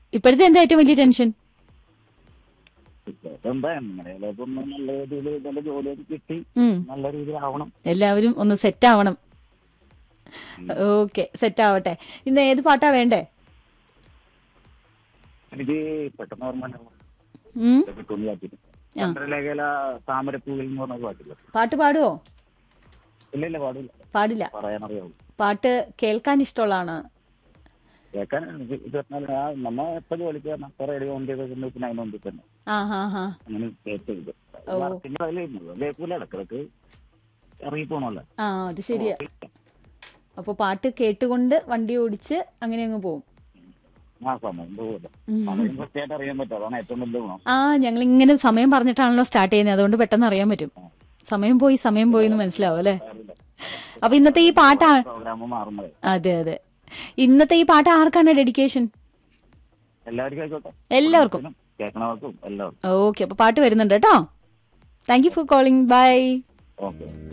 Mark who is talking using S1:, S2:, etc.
S1: ഇപ്പോഴത്തെ എന്താ ഏറ്റവും വലിയ ടെൻഷൻ
S2: ഇപ്പോഴത്തെ എന്താ എങ്ങനെയൊക്കെ ഒന്ന് നല്ല രീതിയിൽ നല്ല ജോലിയൊക്കെ കിട്ടി
S1: ഉം
S2: നല്ല രീതിയിൽ ആവണം
S1: എല്ലാവരും ഒന്ന് സെറ്റ് ആവണം ഓക്കെ സെറ്റ് ആവട്ടെ ഇന്ന് ഏത് പാട്ടാ വേണ്ടേ
S2: എനിക്ക് പെട്ടെന്ന് ഓർമ്മ
S1: ഉം
S2: കിട്ടുമെന്ന് വിചാരിച്ചിട്ട് ചന്ദ്രലേഖല താമരപ്പൂവിൽ എന്ന് പറഞ്ഞ പാട്ടില്ല
S1: പാട്ട് പാടുവോ
S2: ഇല്ല ഇല്ല പാടില്ല
S1: പാടില്ല
S2: പറയാനറിയാവും
S1: പാട്ട് കേൾക്കാൻ ഇഷ്ടമുള്ളതാണ്
S2: കേൾക്കാൻ എനിക്ക് ഇരുപത്തിനാല് ആ നമ്മ എപ്പോ ജോലിക്ക് കാരണം ഇപ്പൊ റേഡിയോ ഓൺ ചെയ്തിട്ടുണ്ട് പിന്നെ അതിന് മുമ്പിൽ തന്നെ
S1: ആ ഹാ ഹാ
S2: അങ്ങനെ കേട്ടത് വർക്കിന്റെ അതിലായിരുന്നു കേൾക്കൂല ഇടക്കിടക്ക് ഇറങ്ങി പോണല്ലോ
S1: ആ അത് ശരിയാ അപ്പൊ പാട്ട് കേട്ടുകൊണ്ട് വണ്ടി ഓടിച്ച് അങ്ങനെ അങ്ങ് പോകും
S2: ആ സമയം പോകില്ല സമയം കൃത്യമായിട്ട് അറിയാൻ പറ്റും അതാണ് ഏറ്റവും വലിയ ഗുണം
S1: ആ ഞങ്ങൾ ഇങ്ങനെ സമയം പറഞ്ഞിട്ടാണല്ലോ സ്റ്റാർട്ട് ചെയ്യുന്നത് അതുകൊണ്ട് പെട്ടെന്ന് അറിയാൻ പറ്റും സമയം പോയി സമയം പോയി എന്ന് മനസ്സിലാവും അല്ലെ അപ്പൊ ഇന്നത്തെ ഈ പാട്ടാ
S2: പ്രോഗ്രാം മാറുന്നത്
S1: അതെ അതെ ഇന്നത്തെ ഈ പാട്ട് ആർക്കാണ് ഡെഡിക്കേഷൻ
S2: എല്ലാവർക്കും ആയിക്കോട്ടെ
S1: എല്ലാവർക്കും
S2: കേൾക്കണവർക്കും എല്ലാവർക്കും
S1: ഓക്കെ അപ്പൊ പാട്ട് വരുന്നുണ്ട് കേട്ടോ thank you for calling bye
S2: okay